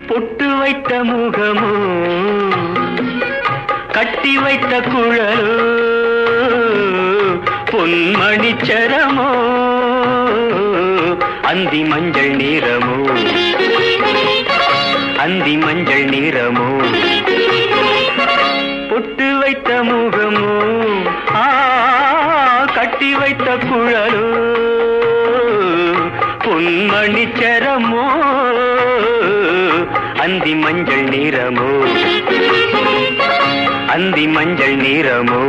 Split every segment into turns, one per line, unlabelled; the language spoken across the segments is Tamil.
பொட்டு வைத்த முகமோ கட்டி வைத்த குழலோ பொன்மணிச்சரமோ அந்தி மஞ்சள் நிறமோ அந்தி மஞ்சள் நிறமோ பொட்டு வைத்த முகமோ ஆ கட்டி வைத்த குழலோ பொன்மணிச்சரமோ அந்தி மஞ்சள் நிறமோ அந்தி மஞ்சள் நிறமோ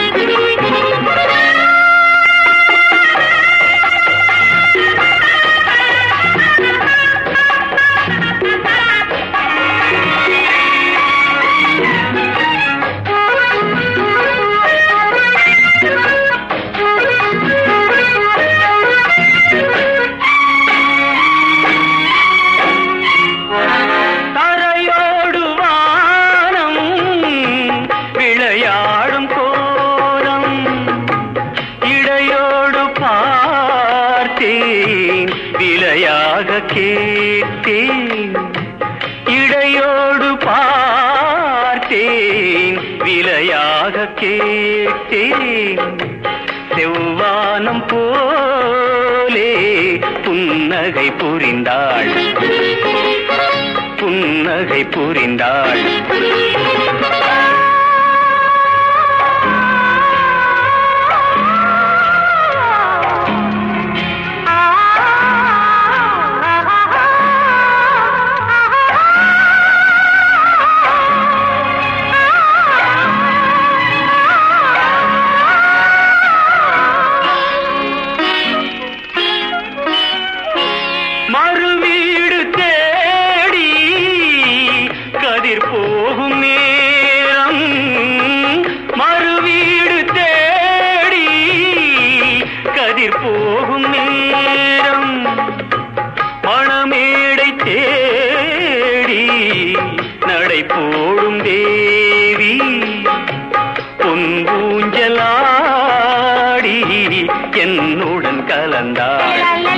தரையோடு வானம் விளையாடும் கோலம் இடையோடு பார்த்தேன் விலையாக கேட்டேன் இடையோடு பார்த்தேன் விலையாக கேட்டேன் செவ்வானம் போலே புன்னகை புரிந்தாள் புன்னகை புரிந்தாள் மறுவீடு தேடி கதிர் போகும் நேரம் மறுவீடு தேடி கதிர் போகும் நேரம் மணமேடை தேடி நடை போடும் தேவி பொன்பூஞ்சலாடி என்னுடன் கலந்தாள்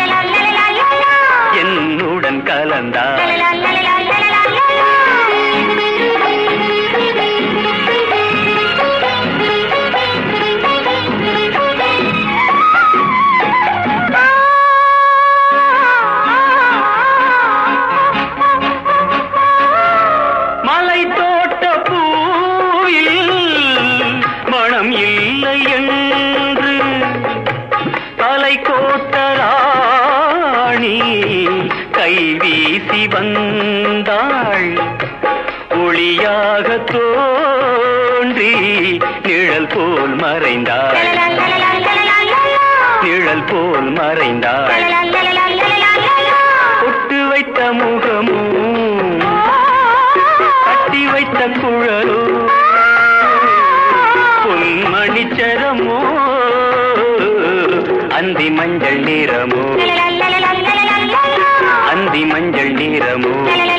என்னுடன் கலந்தாள் மலை தோட்ட பூவில் மனம் இல்லை என்று தலை கோட்ட ராணி கை வீசி வந்தாள் ஒளியாக தோன்றி நிழல் போல் மறைந்தாள் நிழல் போல் மறைந்தாள் பொட்டு வைத்த முகமும் கட்டி வைத்த குழலோ பொன்மணிச்சரமோ அந்தி மஞ்சள் நிறமோ அந்தி மஞ்சள் நிறமோ